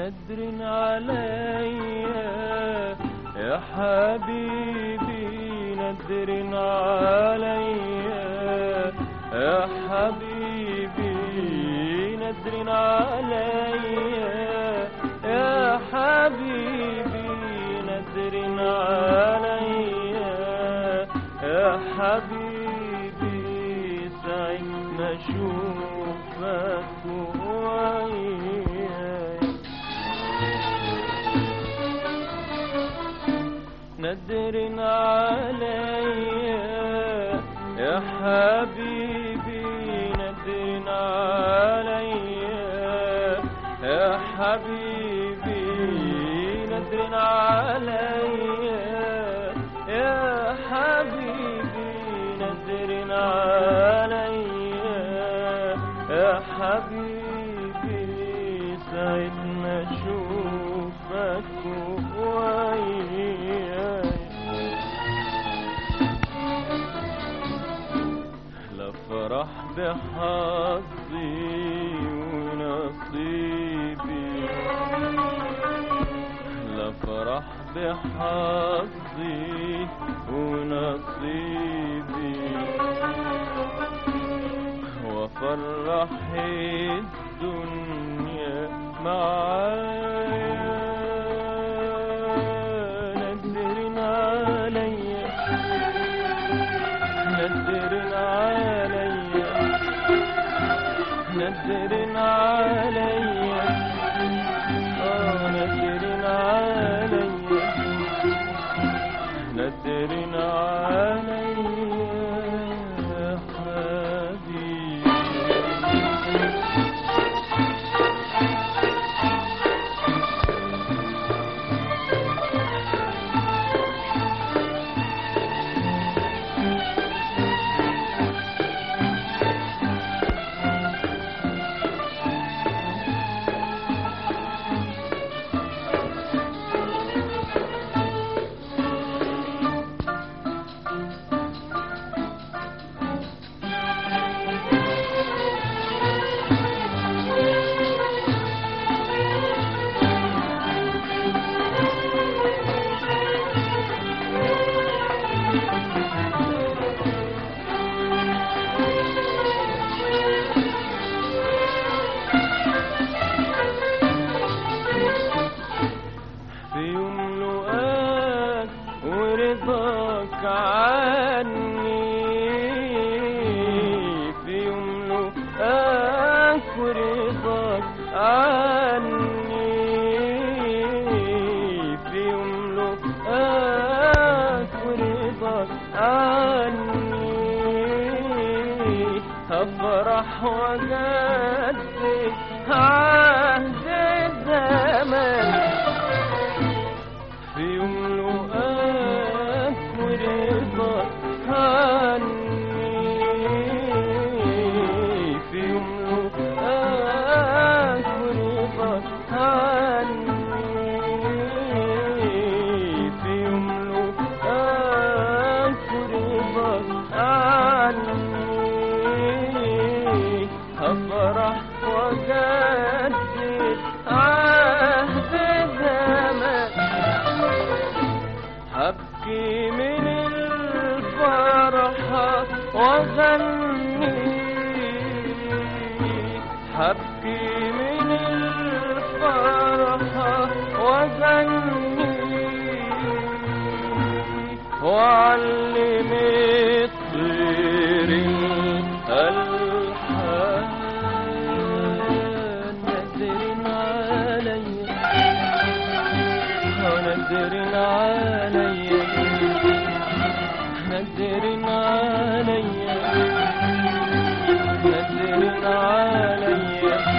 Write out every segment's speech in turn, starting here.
ندر عليا يا حبيبي ندر عليا يا حبيبي ندر عليا يا حبيبي ندر عليا يا حبيبي سعيد ما اشوفك وياي ندر عليا يا حبيبي ندر عليا يا حبيبي ندر عليا يا حبيبي ندر عليا يا حبيبي سعيد ما اشوفك وياي لا فرح بحظي ونصيبي لا فرح بحظي ونصيبي وفرح الدنيا معايا ندر عليا ندر عليا ندر عليا آه ندر عليا ندر عليا يا حبيبي في يوم لقاك ورضاك عني في يوم لقاك ورضاك عني في يوم لقاك ورضاك عني هفرح وجدد عهد الزمن في يوم لقاك ورضاك عني في يوم لقاك ورضاك عني في يوم لقاك ورضاك عني هفرح وجدد عهد الزمن هبكي من الفرحة وغني هبكي من الفرحة وغني وعلم الطير الألحان نذر عليا ندر عليا ندر عليا ندر عليا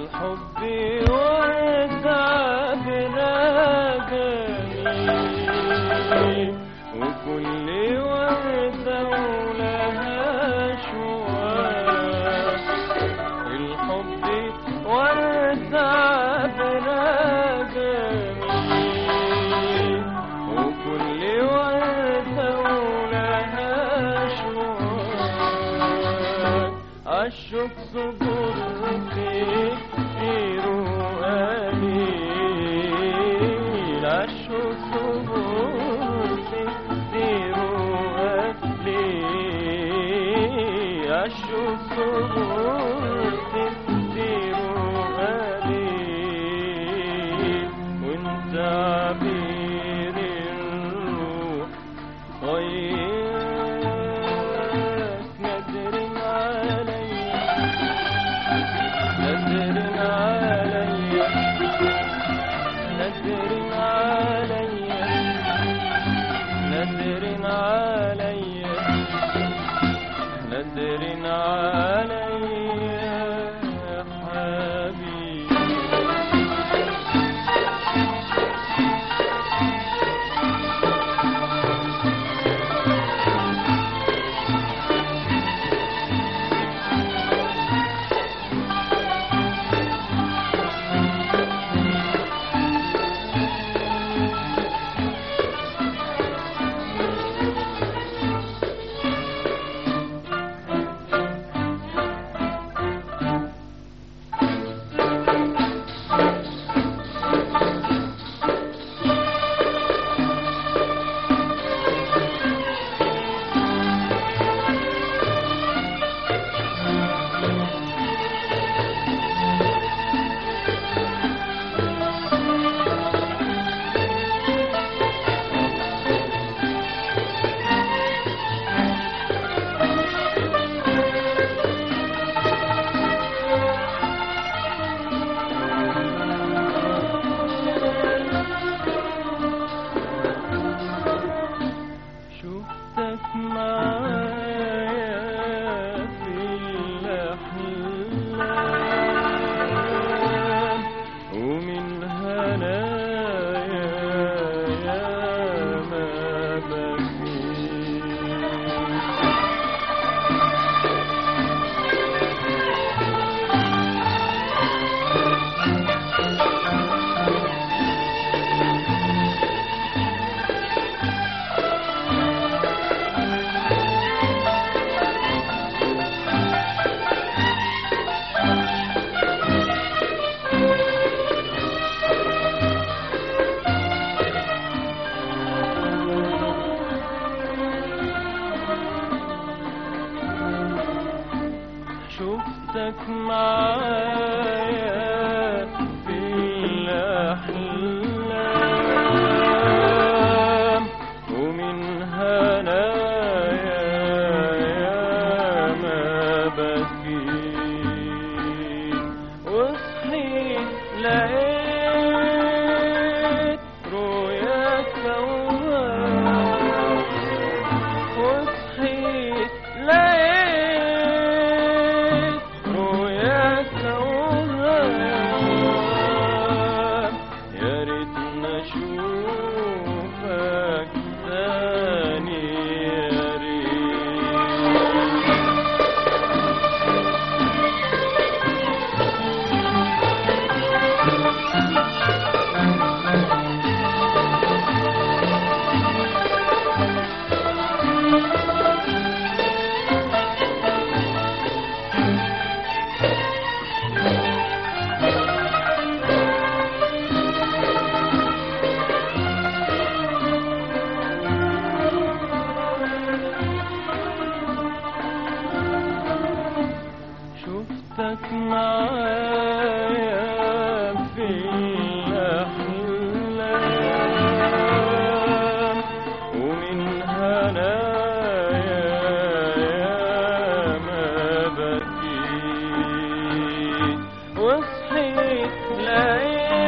الحب وتعبنا جميل وكل وردة ولها شواك الحب وتعبنا جميل وكل وردة ولها شواك عالشوق صبرتي كتير وقليل عالشوق صبرتي كتير وقليل عالشوق صبرتي كتير وقليل وانت عبير الروح طيب نادر عليا نادر عليا نادر عليا نادر عليا نادر عليا يا حبيبي شفتك معايا في الأحلام ومن هنايا يا ما بكيت شفتك معايا في الأحلام ومن هنايا يا ما بكيت وصحيت لقيت رؤياك موال وصحيت لقيت رؤياك وهام يا ريتنا اشوفك تاني يا ريت شفتك معايا في الأحلام ومن هنايا يا ما بكيت وصحيت لقيت